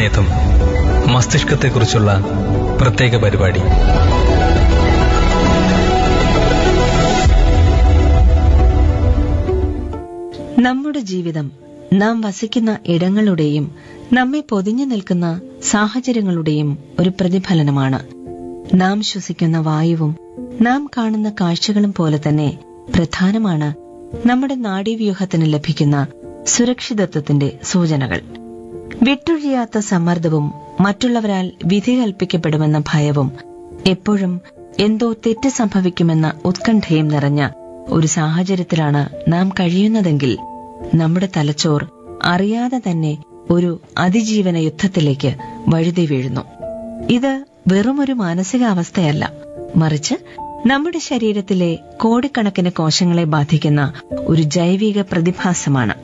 അല്പസമയത്തും മസ്തിഷ്കത്തെക്കുറിച്ചുള്ള പ്രത്യേക പരിപാടി നമ്മുടെ ജീവിതം നാം വസിക്കുന്ന ഇടങ്ങളുടെയും നമ്മെ പൊതിഞ്ഞു നിൽക്കുന്ന സാഹചര്യങ്ങളുടെയും ഒരു പ്രതിഫലനമാണ് നാം ശ്വസിക്കുന്ന വായുവും നാം കാണുന്ന കാഴ്ചകളും പോലെ തന്നെ പ്രധാനമാണ് നമ്മുടെ നാഡീവ്യൂഹത്തിന് ലഭിക്കുന്ന സുരക്ഷിതത്വത്തിന്റെ സൂചനകൾ വിട്ടൊഴിയാത്ത സമ്മർദ്ദവും മറ്റുള്ളവരാൽ വിധി കൽപ്പിക്കപ്പെടുമെന്ന ഭയവും എപ്പോഴും എന്തോ തെറ്റ് സംഭവിക്കുമെന്ന ഉത്കണ്ഠയും നിറഞ്ഞ ഒരു സാഹചര്യത്തിലാണ് നാം കഴിയുന്നതെങ്കിൽ നമ്മുടെ തലച്ചോർ അറിയാതെ തന്നെ ഒരു അതിജീവന യുദ്ധത്തിലേക്ക് വഴുതി വീഴുന്നു ഇത് വെറുമൊരു മാനസികാവസ്ഥയല്ല മറിച്ച് നമ്മുടെ ശരീരത്തിലെ കോടിക്കണക്കിന് കോശങ്ങളെ ബാധിക്കുന്ന ഒരു ജൈവിക പ്രതിഭാസമാണ്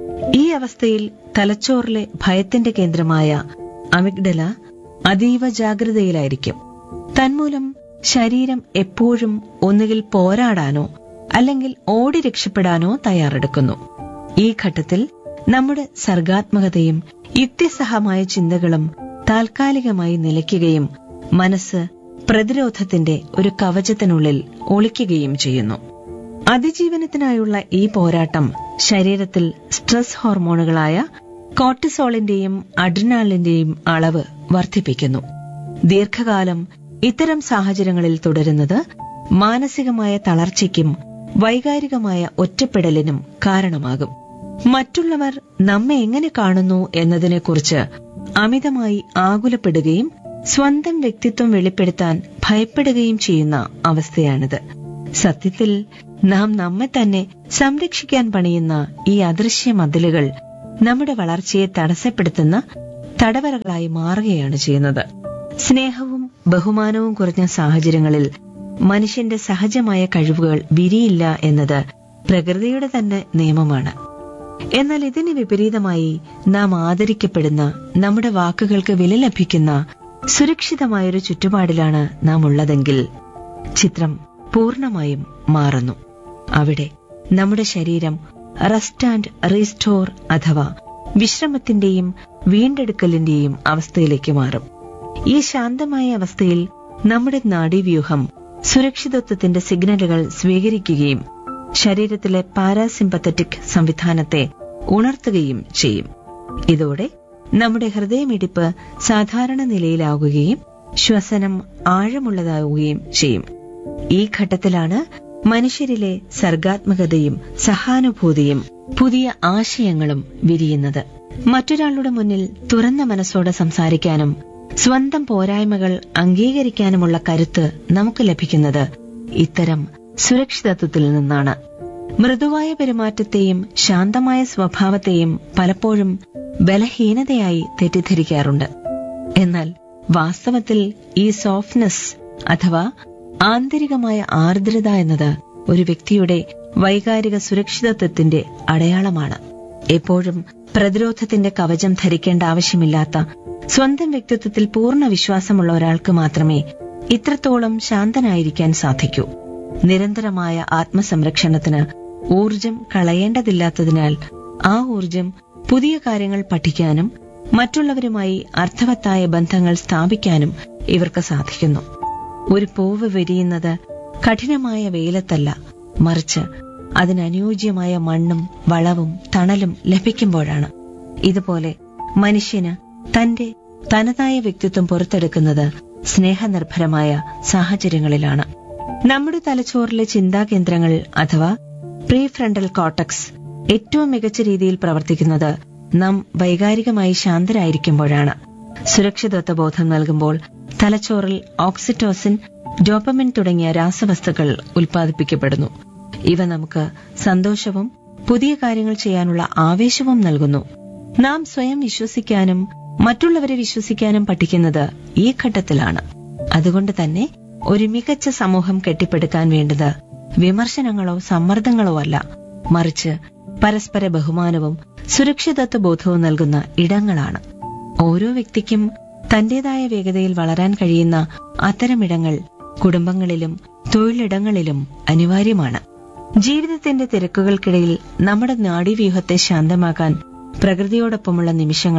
ഈ അവസ്ഥയിൽ തലച്ചോറിലെ ഭയത്തിന്റെ കേന്ദ്രമായ അമിഗ്ഡല അതീവ ജാഗ്രതയിലായിരിക്കും തന്മൂലം ശരീരം എപ്പോഴും ഒന്നുകിൽ പോരാടാനോ അല്ലെങ്കിൽ ഓടി രക്ഷപ്പെടാനോ തയ്യാറെടുക്കുന്നു ഈ ഘട്ടത്തിൽ നമ്മുടെ സർഗാത്മകതയും യുക്തിസഹമായ ചിന്തകളും താൽക്കാലികമായി നിലയ്ക്കുകയും മനസ്സ് പ്രതിരോധത്തിന്റെ ഒരു കവചത്തിനുള്ളിൽ ഒളിക്കുകയും ചെയ്യുന്നു അതിജീവനത്തിനായുള്ള ഈ പോരാട്ടം ശരീരത്തിൽ സ്ട്രെസ് ഹോർമോണുകളായ കോർട്ടിസോളിന്റെയും അഡ്രിനാളിന്റെയും അളവ് വർദ്ധിപ്പിക്കുന്നു ദീർഘകാലം ഇത്തരം സാഹചര്യങ്ങളിൽ തുടരുന്നത് മാനസികമായ തളർച്ചയ്ക്കും വൈകാരികമായ ഒറ്റപ്പെടലിനും കാരണമാകും മറ്റുള്ളവർ നമ്മെ എങ്ങനെ കാണുന്നു എന്നതിനെക്കുറിച്ച് അമിതമായി ആകുലപ്പെടുകയും സ്വന്തം വ്യക്തിത്വം വെളിപ്പെടുത്താൻ ഭയപ്പെടുകയും ചെയ്യുന്ന അവസ്ഥയാണിത് സത്യത്തിൽ നാം നമ്മെ തന്നെ സംരക്ഷിക്കാൻ പണിയുന്ന ഈ അദൃശ്യ മതിലുകൾ നമ്മുടെ വളർച്ചയെ തടസ്സപ്പെടുത്തുന്ന തടവറകളായി മാറുകയാണ് ചെയ്യുന്നത് സ്നേഹവും ബഹുമാനവും കുറഞ്ഞ സാഹചര്യങ്ങളിൽ മനുഷ്യന്റെ സഹജമായ കഴിവുകൾ വിരിയില്ല എന്നത് പ്രകൃതിയുടെ തന്നെ നിയമമാണ് എന്നാൽ ഇതിന് വിപരീതമായി നാം ആദരിക്കപ്പെടുന്ന നമ്മുടെ വാക്കുകൾക്ക് വില ലഭിക്കുന്ന സുരക്ഷിതമായൊരു ചുറ്റുപാടിലാണ് നാം ഉള്ളതെങ്കിൽ ചിത്രം പൂർണ്ണമായും മാറുന്നു അവിടെ നമ്മുടെ ശരീരം റെസ്റ്റ് ആൻഡ് റീസ്റ്റോർ അഥവാ വിശ്രമത്തിന്റെയും വീണ്ടെടുക്കലിന്റെയും അവസ്ഥയിലേക്ക് മാറും ഈ ശാന്തമായ അവസ്ഥയിൽ നമ്മുടെ നാഡീവ്യൂഹം സുരക്ഷിതത്വത്തിന്റെ സിഗ്നലുകൾ സ്വീകരിക്കുകയും ശരീരത്തിലെ പാരാസിമ്പത്തറ്റിക് സംവിധാനത്തെ ഉണർത്തുകയും ചെയ്യും ഇതോടെ നമ്മുടെ ഹൃദയമിടിപ്പ് സാധാരണ നിലയിലാവുകയും ശ്വസനം ആഴമുള്ളതാവുകയും ചെയ്യും ഈ ഘട്ടത്തിലാണ് മനുഷ്യരിലെ സർഗാത്മകതയും സഹാനുഭൂതിയും പുതിയ ആശയങ്ങളും വിരിയുന്നത് മറ്റൊരാളുടെ മുന്നിൽ തുറന്ന മനസ്സോടെ സംസാരിക്കാനും സ്വന്തം പോരായ്മകൾ അംഗീകരിക്കാനുമുള്ള കരുത്ത് നമുക്ക് ലഭിക്കുന്നത് ഇത്തരം സുരക്ഷിതത്വത്തിൽ നിന്നാണ് മൃദുവായ പെരുമാറ്റത്തെയും ശാന്തമായ സ്വഭാവത്തെയും പലപ്പോഴും ബലഹീനതയായി തെറ്റിദ്ധരിക്കാറുണ്ട് എന്നാൽ വാസ്തവത്തിൽ ഈ സോഫ്റ്റ്നെസ് അഥവാ ആന്തരികമായ ആർദ്രത എന്നത് ഒരു വ്യക്തിയുടെ വൈകാരിക സുരക്ഷിതത്വത്തിന്റെ അടയാളമാണ് എപ്പോഴും പ്രതിരോധത്തിന്റെ കവചം ധരിക്കേണ്ട ആവശ്യമില്ലാത്ത സ്വന്തം വ്യക്തിത്വത്തിൽ പൂർണ്ണ വിശ്വാസമുള്ള ഒരാൾക്ക് മാത്രമേ ഇത്രത്തോളം ശാന്തനായിരിക്കാൻ സാധിക്കൂ നിരന്തരമായ ആത്മസംരക്ഷണത്തിന് ഊർജം കളയേണ്ടതില്ലാത്തതിനാൽ ആ ഊർജം പുതിയ കാര്യങ്ങൾ പഠിക്കാനും മറ്റുള്ളവരുമായി അർത്ഥവത്തായ ബന്ധങ്ങൾ സ്ഥാപിക്കാനും ഇവർക്ക് സാധിക്കുന്നു ഒരു പൂവ് വിരിയുന്നത് കഠിനമായ വെയിലത്തല്ല മറിച്ച് അതിനനുയോജ്യമായ മണ്ണും വളവും തണലും ലഭിക്കുമ്പോഴാണ് ഇതുപോലെ മനുഷ്യന് തന്റെ തനതായ വ്യക്തിത്വം പുറത്തെടുക്കുന്നത് സ്നേഹനിർഭരമായ സാഹചര്യങ്ങളിലാണ് നമ്മുടെ തലച്ചോറിലെ ചിന്താകേന്ദ്രങ്ങൾ അഥവാ പ്രീ ഫ്രണ്ടൽ കോട്ടക്സ് ഏറ്റവും മികച്ച രീതിയിൽ പ്രവർത്തിക്കുന്നത് നാം വൈകാരികമായി ശാന്തരായിരിക്കുമ്പോഴാണ് സുരക്ഷിതത്വ ബോധം നൽകുമ്പോൾ തലച്ചോറിൽ ഓക്സിറ്റോസിൻ ഡോപ്പമിൻ തുടങ്ങിയ രാസവസ്തുക്കൾ ഉൽപ്പാദിപ്പിക്കപ്പെടുന്നു ഇവ നമുക്ക് സന്തോഷവും പുതിയ കാര്യങ്ങൾ ചെയ്യാനുള്ള ആവേശവും നൽകുന്നു നാം സ്വയം വിശ്വസിക്കാനും മറ്റുള്ളവരെ വിശ്വസിക്കാനും പഠിക്കുന്നത് ഈ ഘട്ടത്തിലാണ് അതുകൊണ്ട് തന്നെ ഒരു മികച്ച സമൂഹം കെട്ടിപ്പടുക്കാൻ വേണ്ടത് വിമർശനങ്ങളോ സമ്മർദ്ദങ്ങളോ അല്ല മറിച്ച് പരസ്പര ബഹുമാനവും സുരക്ഷിതത്വ ബോധവും നൽകുന്ന ഇടങ്ങളാണ് ഓരോ വ്യക്തിക്കും തന്റേതായ വേഗതയിൽ വളരാൻ കഴിയുന്ന അത്തരമിടങ്ങൾ കുടുംബങ്ങളിലും തൊഴിലിടങ്ങളിലും അനിവാര്യമാണ് ജീവിതത്തിന്റെ തിരക്കുകൾക്കിടയിൽ നമ്മുടെ നാഡീവ്യൂഹത്തെ ശാന്തമാക്കാൻ പ്രകൃതിയോടൊപ്പമുള്ള നിമിഷങ്ങളും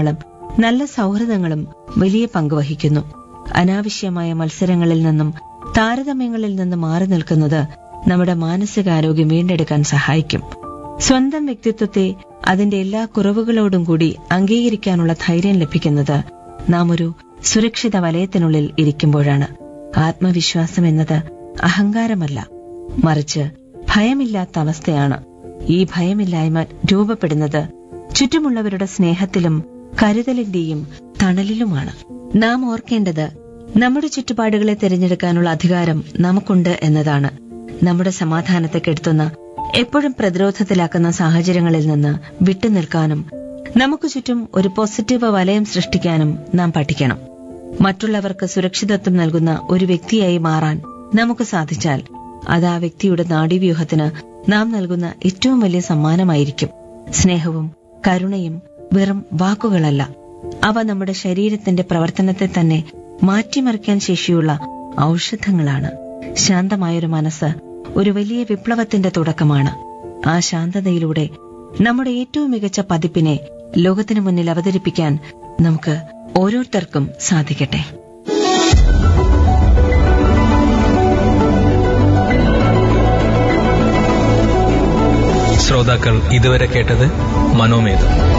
നല്ല സൗഹൃദങ്ങളും വലിയ പങ്ക് വഹിക്കുന്നു അനാവശ്യമായ മത്സരങ്ങളിൽ നിന്നും താരതമ്യങ്ങളിൽ നിന്നും മാറി നിൽക്കുന്നത് നമ്മുടെ മാനസികാരോഗ്യം വീണ്ടെടുക്കാൻ സഹായിക്കും സ്വന്തം വ്യക്തിത്വത്തെ അതിന്റെ എല്ലാ കുറവുകളോടും കൂടി അംഗീകരിക്കാനുള്ള ധൈര്യം ലഭിക്കുന്നത് നാം ഒരു സുരക്ഷിത വലയത്തിനുള്ളിൽ ഇരിക്കുമ്പോഴാണ് ആത്മവിശ്വാസം എന്നത് അഹങ്കാരമല്ല മറിച്ച് ഭയമില്ലാത്ത അവസ്ഥയാണ് ഈ ഭയമില്ലായ്മ രൂപപ്പെടുന്നത് ചുറ്റുമുള്ളവരുടെ സ്നേഹത്തിലും കരുതലിന്റെയും തണലിലുമാണ് നാം ഓർക്കേണ്ടത് നമ്മുടെ ചുറ്റുപാടുകളെ തിരഞ്ഞെടുക്കാനുള്ള അധികാരം നമുക്കുണ്ട് എന്നതാണ് നമ്മുടെ സമാധാനത്തെ കെടുത്തുന്ന എപ്പോഴും പ്രതിരോധത്തിലാക്കുന്ന സാഹചര്യങ്ങളിൽ നിന്ന് വിട്ടുനിൽക്കാനും നമുക്ക് ചുറ്റും ഒരു പോസിറ്റീവ് വലയം സൃഷ്ടിക്കാനും നാം പഠിക്കണം മറ്റുള്ളവർക്ക് സുരക്ഷിതത്വം നൽകുന്ന ഒരു വ്യക്തിയായി മാറാൻ നമുക്ക് സാധിച്ചാൽ അത് ആ വ്യക്തിയുടെ നാഡീവ്യൂഹത്തിന് നാം നൽകുന്ന ഏറ്റവും വലിയ സമ്മാനമായിരിക്കും സ്നേഹവും കരുണയും വെറും വാക്കുകളല്ല അവ നമ്മുടെ ശരീരത്തിന്റെ പ്രവർത്തനത്തെ തന്നെ മാറ്റിമറിക്കാൻ ശേഷിയുള്ള ഔഷധങ്ങളാണ് ശാന്തമായൊരു മനസ്സ് ഒരു വലിയ വിപ്ലവത്തിന്റെ തുടക്കമാണ് ആ ശാന്തതയിലൂടെ നമ്മുടെ ഏറ്റവും മികച്ച പതിപ്പിനെ ലോകത്തിനു മുന്നിൽ അവതരിപ്പിക്കാൻ നമുക്ക് ഓരോരുത്തർക്കും സാധിക്കട്ടെ ശ്രോതാക്കൾ ഇതുവരെ കേട്ടത് മനോമേധം